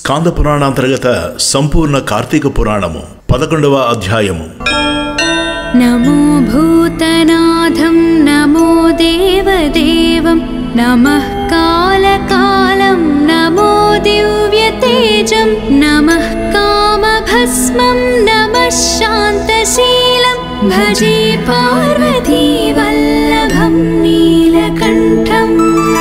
స్కాంద పురాణాంతర్గత సంపూర్ణ కార్తీక పురాణము పదకొండవ అధ్యాయము नमो भूतनाथं नमो देवदेवं नमः कालकालं नमो दिव्यतेजं नमः कामभस्मं नमः शान्तशीलं भजे पार्वतीवल्लभं नीलकण्ठम्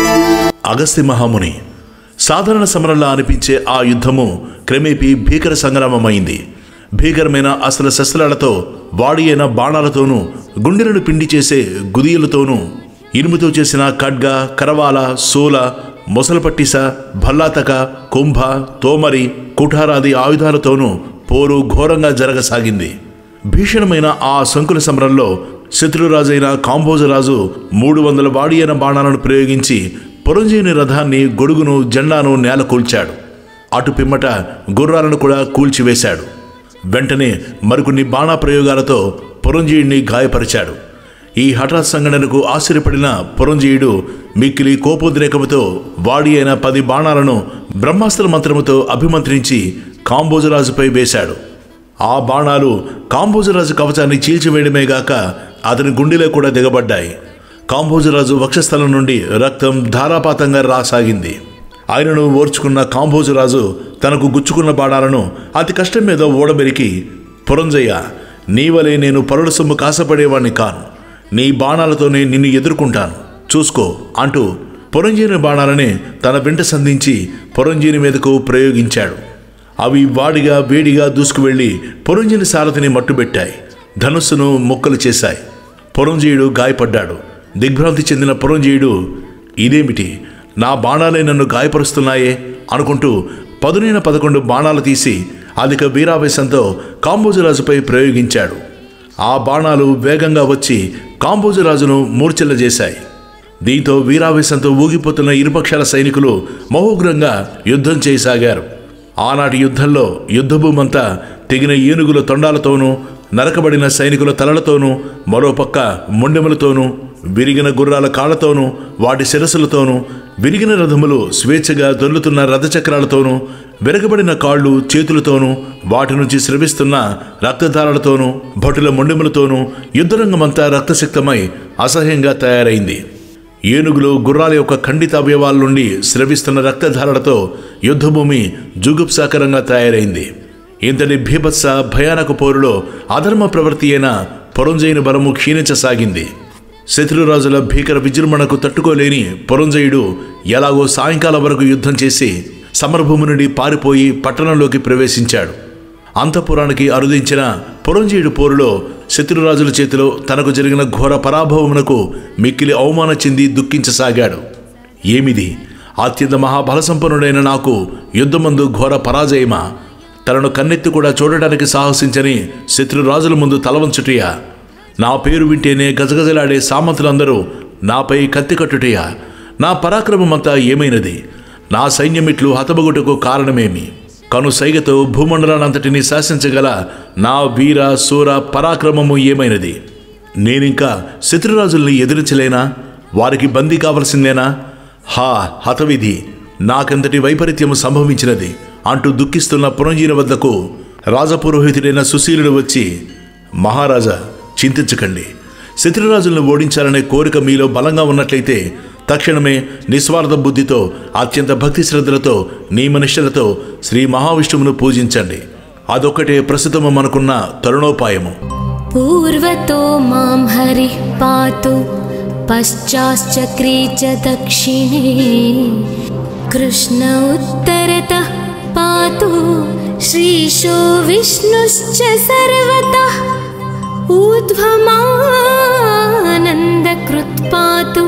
అగస్త్య మహాముని సాధారణ సమరంలా అనిపించే ఆ యుద్ధము క్రమేపీ భీకర సంగ్రామమైంది భీకరమైన అసలు శస్త్రాలతో వాడి అయిన బాణాలతోనూ గుండెలను పిండి చేసే గుదియలతోనూ ఇనుముతో చేసిన ఖడ్గ కరవాల సోల మొసలపట్టిస భల్లాతక కుంభ తోమరి కుఠారాది ఆయుధాలతోనూ పోరు ఘోరంగా జరగసాగింది భీషణమైన ఆ సంకుల సమరంలో శత్రురాజైన కాంబోజరాజు మూడు వందల వాడి అయిన బాణాలను ప్రయోగించి పొరంజీని రథాన్ని గొడుగును జెండాను నేల కూల్చాడు అటు పిమ్మట గుర్రాలను కూడా కూల్చివేశాడు వెంటనే మరికొన్ని బాణా ప్రయోగాలతో పొరంజీయుడిని గాయపరిచాడు ఈ హఠాత్ సంఘటనకు ఆశ్చర్యపడిన పొరంజీయుడు మిక్కిలి కోపోద్రేకముతో వాడి అయిన పది బాణాలను బ్రహ్మాస్త్ర మంత్రముతో అభిమంత్రించి కాంబోజరాజుపై వేశాడు ఆ బాణాలు కాంబోజరాజు కవచాన్ని చీల్చివేయడమేగాక అతని గుండెలో కూడా దిగబడ్డాయి కాంబోజరాజు వక్షస్థలం నుండి రక్తం ధారాపాతంగా రాసాగింది ఆయనను ఓర్చుకున్న కాంబోజరాజు తనకు గుచ్చుకున్న బాణాలను అతి కష్టం మీద ఓడబెరికి పురంజయ్య నీవలే నేను పరుల సొమ్ము కాసపడేవాణ్ణి కాను నీ బాణాలతోనే నిన్ను ఎదుర్కొంటాను చూసుకో అంటూ పురంజీని బాణాలనే తన వెంట సంధించి పురంజీని మీదకు ప్రయోగించాడు అవి వాడిగా వేడిగా దూసుకువెళ్లి పొరంజిని సారథిని మట్టుబెట్టాయి ధనుస్సును ముక్కలు చేశాయి పొరంజీయుడు గాయపడ్డాడు దిగ్భ్రాంతి చెందిన పొరంజీయుడు ఇదేమిటి నా బాణాలే నన్ను గాయపరుస్తున్నాయే అనుకుంటూ పదునైన పదకొండు బాణాలు తీసి అధిక వీరావేశంతో కాంబోజరాజుపై ప్రయోగించాడు ఆ బాణాలు వేగంగా వచ్చి కాంబోజరాజును మూర్ఛిల్లజేశాయి దీంతో వీరావేశంతో ఊగిపోతున్న ఇరుపక్షాల సైనికులు మహోగ్రంగా యుద్ధం చేయసాగారు ఆనాటి యుద్ధంలో యుద్ధభూమంతా తెగిన ఏనుగుల తొండాలతోనూ నరకబడిన సైనికుల తలలతోనూ మరోపక్క మొండెములతోనూ విరిగిన గుర్రాల కాళ్లతోనూ వాటి శిరస్సులతోనూ విరిగిన రథములు స్వేచ్ఛగా దొర్లుతున్న రథచక్రాలతోనూ విరగబడిన కాళ్ళు చేతులతోనూ వాటి నుంచి స్రవిస్తున్న రక్తధారాలతోనూ భటుల మొండెములతోనూ యుద్ధరంగమంతా రక్తసిక్తమై అసహ్యంగా తయారైంది ఏనుగులు గుర్రాల యొక్క ఖండిత అవయవాల నుండి స్రవిస్తున్న రక్తధారలతో యుద్ధభూమి జుగుప్సాకరంగా తయారైంది ఇంతటి భీభత్స భయానక పోరులో అధర్మ ప్రవృత్తి అయిన పొరంజయుని బలము క్షీణించసాగింది శత్రురాజుల భీకర విజృంభణకు తట్టుకోలేని పొరంజయుడు ఎలాగో సాయంకాలం వరకు యుద్ధం చేసి సమరభూమి నుండి పారిపోయి పట్టణంలోకి ప్రవేశించాడు అంతఃపురానికి అరుదించిన పురంజీయుడు పోరులో శత్రురాజుల చేతిలో తనకు జరిగిన ఘోర పరాభవమునకు మిక్కిలి అవమాన చెంది దుఃఖించసాగాడు ఏమిది అత్యంత మహాబలసంపన్నుడైన నాకు యుద్ధమందు ఘోర పరాజయమా తనను కన్నెత్తి కూడా చూడడానికి సాహసించని శత్రురాజుల ముందు తలవంచుటయా నా పేరు వింటేనే గజగజలాడే సామంతులందరూ నాపై కత్తి కట్టుటయా నా పరాక్రమమంతా ఏమైనది నా సైన్యమిట్లు హతబగుటకు కారణమేమి కను సైగతో భూమండలానంతటిని శాసించగల నా వీర సూర పరాక్రమము ఏమైనది నేనింకా శత్రురాజుల్ని ఎదిరించలేనా వారికి బందీ కావలసిందేనా హా హతవిధి నాకెంతటి వైపరీత్యము సంభవించినది అంటూ దుఃఖిస్తున్న పురంజీని వద్దకు రాజపురోహితుడైన సుశీలుడు వచ్చి మహారాజా చింతించకండి శత్రురాజులను ఓడించాలనే కోరిక మీలో బలంగా ఉన్నట్లయితే తక్షణమే నిస్వార్థ బుద్ధితో అత్యంత భక్తి శ్రద్ధలతో నియమనిష్టలతో శ్రీ మహావిష్ణువును పూజించండి అదొక్కటే ప్రస్తుతము మనకున్న తరుణోపాయము पूर्वतो मां हरिः पातु पश्चाश्चक्रे च दक्षिणे कृष्ण उत्तरतः पातु श्रीशो विष्णुश्च सर्वतः ऊर्ध्वमानन्दकृत् पातु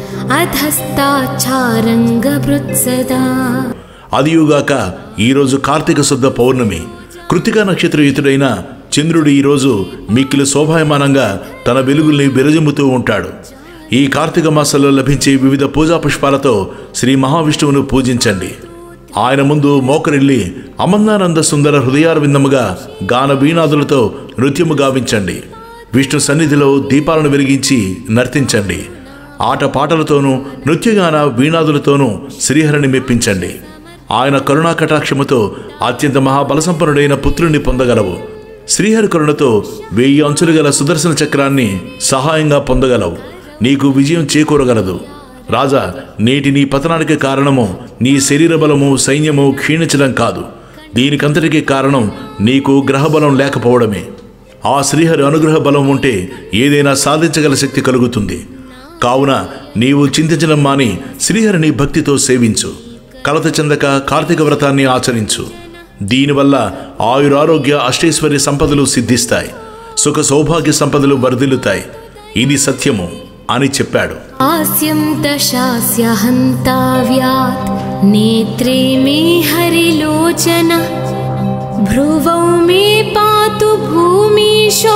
अधस्ताच्छारङ्गभृत् सदा అదియుగాక ఈరోజు కార్తీక శుద్ధ పౌర్ణమి కృతికా నక్షత్రయుతుడైన చంద్రుడు ఈరోజు మిక్కిలి శోభాయమానంగా తన వెలుగుల్ని విరజిమ్ముతూ ఉంటాడు ఈ కార్తీక మాసంలో లభించే వివిధ పూజా పుష్పాలతో శ్రీ మహావిష్ణువును పూజించండి ఆయన ముందు మోకరిల్లి అమందానంద సుందర హృదయారవిందముగా గాన వీణాదులతో నృత్యము గావించండి విష్ణు సన్నిధిలో దీపాలను వెలిగించి నర్తించండి ఆట పాటలతోనూ నృత్యగాన వీణాదులతోనూ శ్రీహరిని మెప్పించండి ఆయన కరుణా కటాక్షముతో అత్యంత మహాబలసంపన్నుడైన పుత్రుణ్ణి పొందగలవు శ్రీహరి కరుణతో వెయ్యి అంచులు గల సుదర్శన చక్రాన్ని సహాయంగా పొందగలవు నీకు విజయం చేకూరగలదు రాజా నేటి నీ పతనానికి కారణము నీ శరీర బలము సైన్యము క్షీణించడం కాదు దీనికంతటికీ కారణం నీకు గ్రహబలం లేకపోవడమే ఆ శ్రీహరి అనుగ్రహ బలం ఉంటే ఏదైనా సాధించగల శక్తి కలుగుతుంది కావున నీవు చింతించడం మాని శ్రీహరిని భక్తితో సేవించు కలత చెందక కార్తీక వ్రతాన్ని ఆచరించు దీనివల్ల ఆయురారోగ్య అష్టైశ్వర్య సంపదలు సిద్ధిస్తాయి సుఖ సౌభాగ్య సంపదలు వర్ధిల్లుతాయి ఇది సత్యము అని చెప్పాడు हास्यं दशास्य हन्ताव्यात् नेत्रे मे हरिलोचन भ्रुवौ मे पातु भूमीशो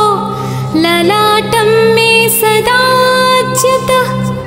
ललाटं मे सदाच्युतः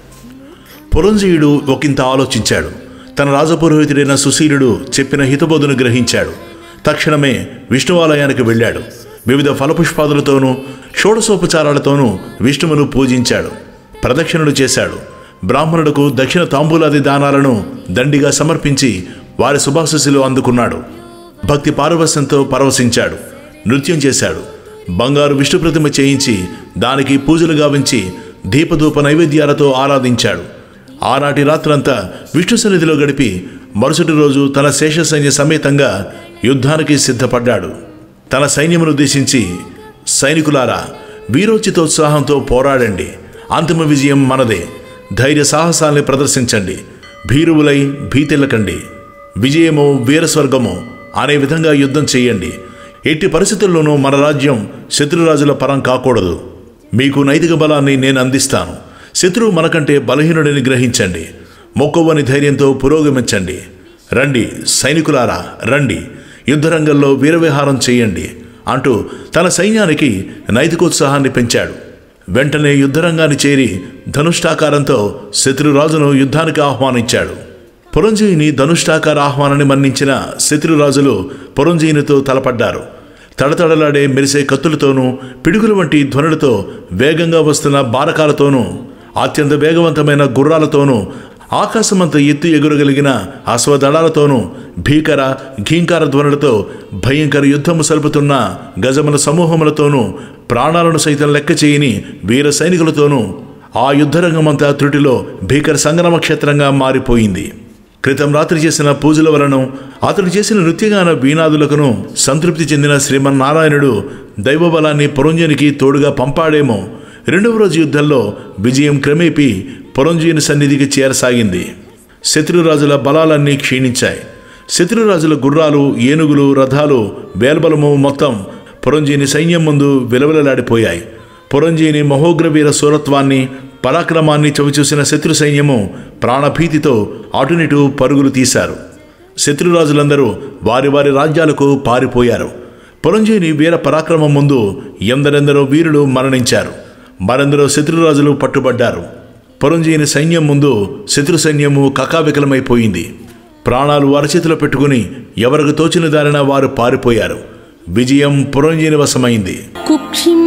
పురంజీయుడు ఒకంత ఆలోచించాడు తన రాజపురోహితుడైన సుశీలుడు చెప్పిన హితబోధను గ్రహించాడు తక్షణమే విష్ణువాలయానికి వెళ్ళాడు వివిధ ఫలపుష్పాదులతోనూ షోడసోపచారాలతోనూ విష్ణువును పూజించాడు ప్రదక్షిణలు చేశాడు బ్రాహ్మణులకు దక్షిణ తాంబూలాది దానాలను దండిగా సమర్పించి వారి శుభాశిస్సులు అందుకున్నాడు భక్తి పారవస్యంతో పరవశించాడు నృత్యం చేశాడు బంగారు విష్ణు ప్రతిమ చేయించి దానికి పూజలు గావించి దీపధూప నైవేద్యాలతో ఆరాధించాడు ఆనాటి రాత్రంతా విష్ణు సన్నిధిలో గడిపి మరుసటి రోజు తన శేష సైన్య సమేతంగా యుద్ధానికి సిద్ధపడ్డాడు తన సైన్యమును ఉద్దేశించి సైనికులారా వీరోచితోత్సాహంతో పోరాడండి అంతిమ విజయం మనదే ధైర్య సాహసాల్ని ప్రదర్శించండి భీరువులై భీతిల్లకండి విజయమో వీరస్వర్గమో అనే విధంగా యుద్ధం చేయండి ఎట్టి పరిస్థితుల్లోనూ మన రాజ్యం శత్రురాజుల పరం కాకూడదు మీకు నైతిక బలాన్ని నేను అందిస్తాను శత్రువు మనకంటే బలహీనుడని గ్రహించండి మొక్కవని ధైర్యంతో పురోగమించండి రండి సైనికులారా రండి యుద్ధరంగంలో వీరవిహారం చేయండి అంటూ తన సైన్యానికి నైతికోత్సాహాన్ని పెంచాడు వెంటనే యుద్ధరంగాన్ని చేరి ధనుష్టాకారంతో శత్రురాజును యుద్ధానికి ఆహ్వానించాడు పురంజీని ధనుష్టాకార ఆహ్వానాన్ని మన్నించిన శత్రురాజులు పురంజీనితో తలపడ్డారు తడతడలాడే మెరిసే కత్తులతోనూ పిడుగుల వంటి ధ్వనులతో వేగంగా వస్తున్న బారకాలతోనూ అత్యంత వేగవంతమైన గుర్రాలతోనూ ఆకాశమంత ఎత్తు ఎగురగలిగిన అశ్వదళాలతోనూ భీకర ఘీంకార ధ్వనులతో భయంకర యుద్ధము సలుపుతున్న గజముల సమూహములతోనూ ప్రాణాలను సైతం లెక్క చేయని వీర సైనికులతోనూ ఆ యుద్ధరంగమంతా త్రుటిలో భీకర సంగ్రామ క్షేత్రంగా మారిపోయింది క్రితం రాత్రి చేసిన పూజల వలన అతడు చేసిన నృత్యగాన వీణాదులకును సంతృప్తి చెందిన శ్రీమన్నారాయణుడు దైవబలాన్ని పురంజయునికి తోడుగా పంపాడేమో రెండవ రోజు యుద్ధంలో విజయం క్రమేపీ పురంజయుని సన్నిధికి చేరసాగింది శత్రురాజుల బలాలన్నీ క్షీణించాయి శత్రురాజుల గుర్రాలు ఏనుగులు రథాలు వేల్బలము మొత్తం పురంజీని సైన్యం ముందు విలవిలలాడిపోయాయి పురంజీని మహోగ్రవీర సూరత్వాన్ని పరాక్రమాన్ని చవిచూసిన శత్రు సైన్యము ప్రాణభీతితో అటునిటు పరుగులు తీశారు శత్రురాజులందరూ వారి వారి రాజ్యాలకు పారిపోయారు పురంజీని వీర పరాక్రమం ముందు ఎందరెందరో వీరులు మరణించారు మరెందరో శత్రురాజులు పట్టుబడ్డారు పురంజీని సైన్యం ముందు శత్రు సైన్యము కకావికలమైపోయింది ప్రాణాలు అరచేతిలో పెట్టుకుని ఎవరికి తోచిన దారిన వారు పారిపోయారు విజయం పురంజీని వశమైంది कुक्षिं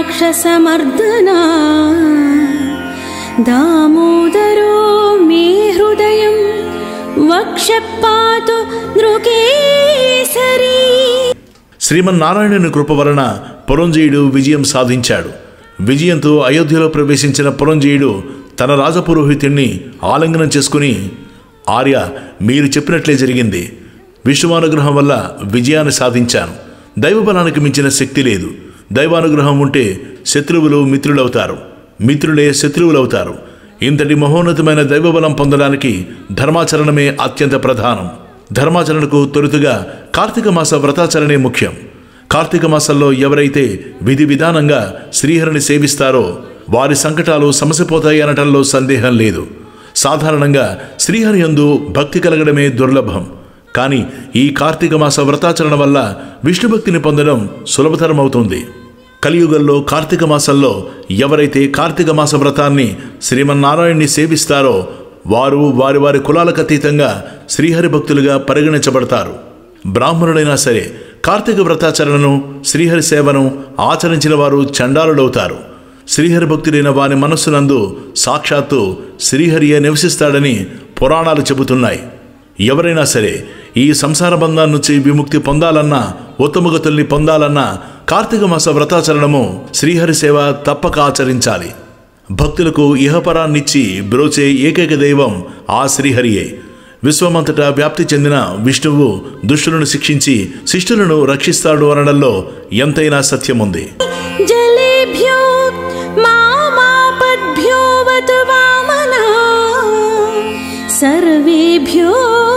राक्षसमर्दना दामोदरो मे हृदयं वक्षपातु नृकेसरी శ్రీమన్నారాయణుని కృప వలన పురంజయుడు విజయం సాధించాడు విజయంతో అయోధ్యలో ప్రవేశించిన పురంజయుడు తన రాజపురోహితుణ్ణి ఆలింగనం చేసుకుని ఆర్య మీరు చెప్పినట్లే జరిగింది విష్ణువానుగ్రహం వల్ల విజయాన్ని సాధించాను దైవబలానికి మించిన శక్తి లేదు దైవానుగ్రహం ఉంటే శత్రువులు మిత్రులవుతారు మిత్రులే శత్రువులవుతారు ఇంతటి మహోన్నతమైన దైవబలం పొందడానికి ధర్మాచరణమే అత్యంత ప్రధానం ధర్మాచరణకు తొలుతుగా కార్తీక మాస వ్రతాచరణే ముఖ్యం కార్తీక మాసంలో ఎవరైతే విధి విధానంగా శ్రీహరిని సేవిస్తారో వారి సంకటాలు సమసిపోతాయి అనటంలో సందేహం లేదు సాధారణంగా శ్రీహరి యందు భక్తి కలగడమే దుర్లభం కానీ ఈ కార్తీక మాస వ్రతాచరణ వల్ల విష్ణుభక్తిని పొందడం సులభతరమవుతుంది కలియుగంలో కార్తీక మాసంలో ఎవరైతే కార్తీక మాస వ్రతాన్ని శ్రీమన్నారాయణ్ణి సేవిస్తారో వారు వారి వారి కులాలకు అతీతంగా శ్రీహరి భక్తులుగా పరిగణించబడతారు బ్రాహ్మణుడైనా సరే కార్తీక వ్రతాచరణను శ్రీహరి సేవను ఆచరించిన వారు చండాలుడవుతారు శ్రీహరి భక్తుడైన వారి మనస్సునందు సాక్షాత్తు శ్రీహరియే నివసిస్తాడని పురాణాలు చెబుతున్నాయి ఎవరైనా సరే ఈ సంసార బంధాల నుంచి విముక్తి పొందాలన్నా ఉత్తమగతుల్ని పొందాలన్నా కార్తీక మాస వ్రతాచరణము శ్రీహరి సేవ తప్పక ఆచరించాలి భక్తులకు ఇహపరాన్నిచ్చి బ్రోచే ఏకైక దైవం ఆ శ్రీహరియే విశ్వమంతటా వ్యాప్తి చెందిన విష్ణువు దుష్టులను శిక్షించి శిష్టులను రక్షిస్తాడు అనడంలో ఎంతైనా సత్యముంది जलेभ्यो मामापद्भ्यो वतु वामना सर्वेभ्यो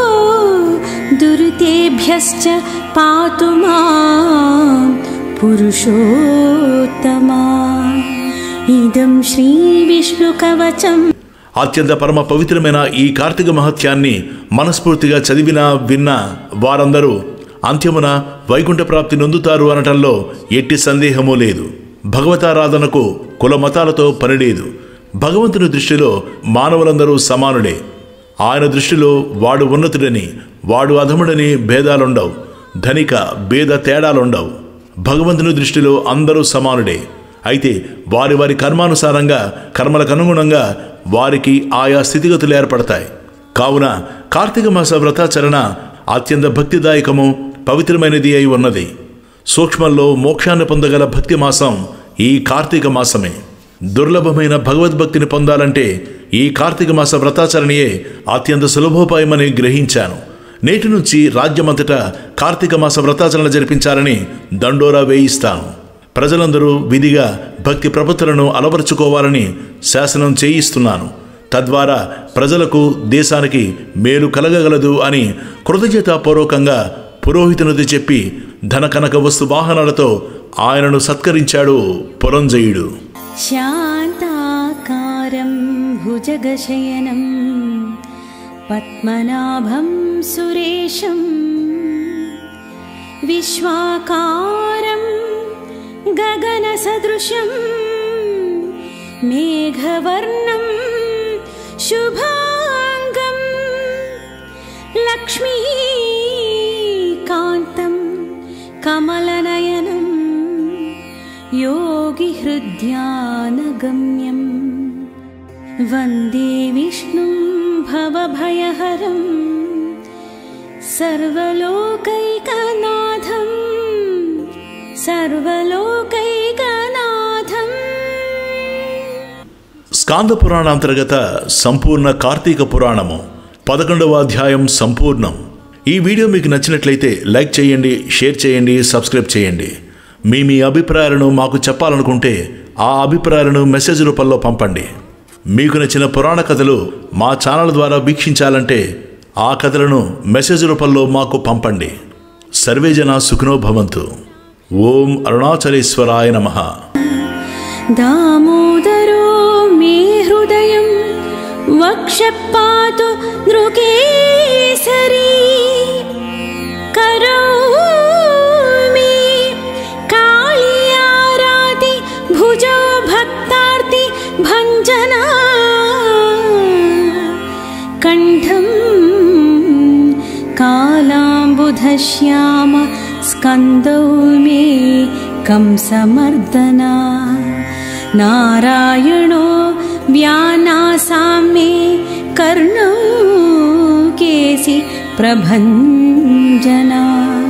दुरितेभ्यश्च पातु मां पुरुषोत्तमा इदं श्रीविष्णुकवचम् అత్యంత పరమ పవిత్రమైన ఈ కార్తీక మహత్యాన్ని మనస్ఫూర్తిగా చదివినా విన్నా వారందరూ అంత్యమున వైకుంఠ ప్రాప్తి నొందుతారు అనటంలో ఎట్టి సందేహమూ లేదు భగవతారాధనకు కుల మతాలతో పని లేదు భగవంతుని దృష్టిలో మానవులందరూ సమానుడే ఆయన దృష్టిలో వాడు ఉన్నతుడని వాడు అధముడని భేదాలుండవు ధనిక భేద తేడాలుండవు భగవంతుని దృష్టిలో అందరూ సమానుడే అయితే వారి వారి కర్మానుసారంగా కర్మలకు అనుగుణంగా వారికి ఆయా స్థితిగతులు ఏర్పడతాయి కావున కార్తీక మాస వ్రతాచరణ అత్యంత భక్తిదాయకము పవిత్రమైనది అయి ఉన్నది సూక్ష్మంలో మోక్షాన్ని పొందగల భక్తి మాసం ఈ కార్తీక మాసమే దుర్లభమైన భగవద్భక్తిని పొందాలంటే ఈ కార్తీక మాస వ్రతాచరణయే అత్యంత సులభోపాయమని గ్రహించాను నేటి నుంచి రాజ్యమంతటా కార్తీక మాస వ్రతాచరణ జరిపించాలని దండోరా వేయిస్తాను ప్రజలందరూ విధిగా భక్తి ప్రపత్తులను అలవరుచుకోవాలని శాసనం చేయిస్తున్నాను తద్వారా ప్రజలకు దేశానికి మేలు కలగగలదు అని కృతజ్ఞతాపూర్వకంగా పురోహితునిది చెప్పి ధన కనక వస్తు వాహనాలతో ఆయనను సత్కరించాడు పురంజయుడు शान्ताकारं भुजगशयनं पद्मनाभं सुरेशं विश्वाकारं गगनसदृशं मेघवर्णं शुभाङ्गं लक्ष्मीकान्तं कमलनयनम् योगिहृद्यानगम्यं वन्दे विष्णुं भवभयहरं सर्वलोकैकनाथं सर्वलोकैकनाथम् స్కాంద పురాణాంతర్గత సంపూర్ణ కార్తీక పురాణము పదకొండవ అధ్యాయం సంపూర్ణం ఈ వీడియో మీకు నచ్చినట్లయితే లైక్ చేయండి షేర్ చేయండి సబ్స్క్రైబ్ చేయండి మీ మీ అభిప్రాయాలను మాకు చెప్పాలనుకుంటే ఆ అభిప్రాయాలను మెసేజ్ రూపంలో పంపండి మీకు నచ్చిన పురాణ కథలు మా ఛానల్ ద్వారా వీక్షించాలంటే ఆ కథలను మెసేజ్ రూపంలో మాకు పంపండి సర్వేజన సుఖనో భవంతు ఓం అరుణాచలేశ్వరాయ నమః दामोदरो मे हृदयं वक्षपातु नृकेसरी करौ मे कालियाराति भुजो भक्तार्ति भञ्जना कण्ठं कालाम्बुधश्याम स्कन्दौ मे कंसमर्दना नारायणो व्यानासां मे कर्णौ केसि प्रभञ्जना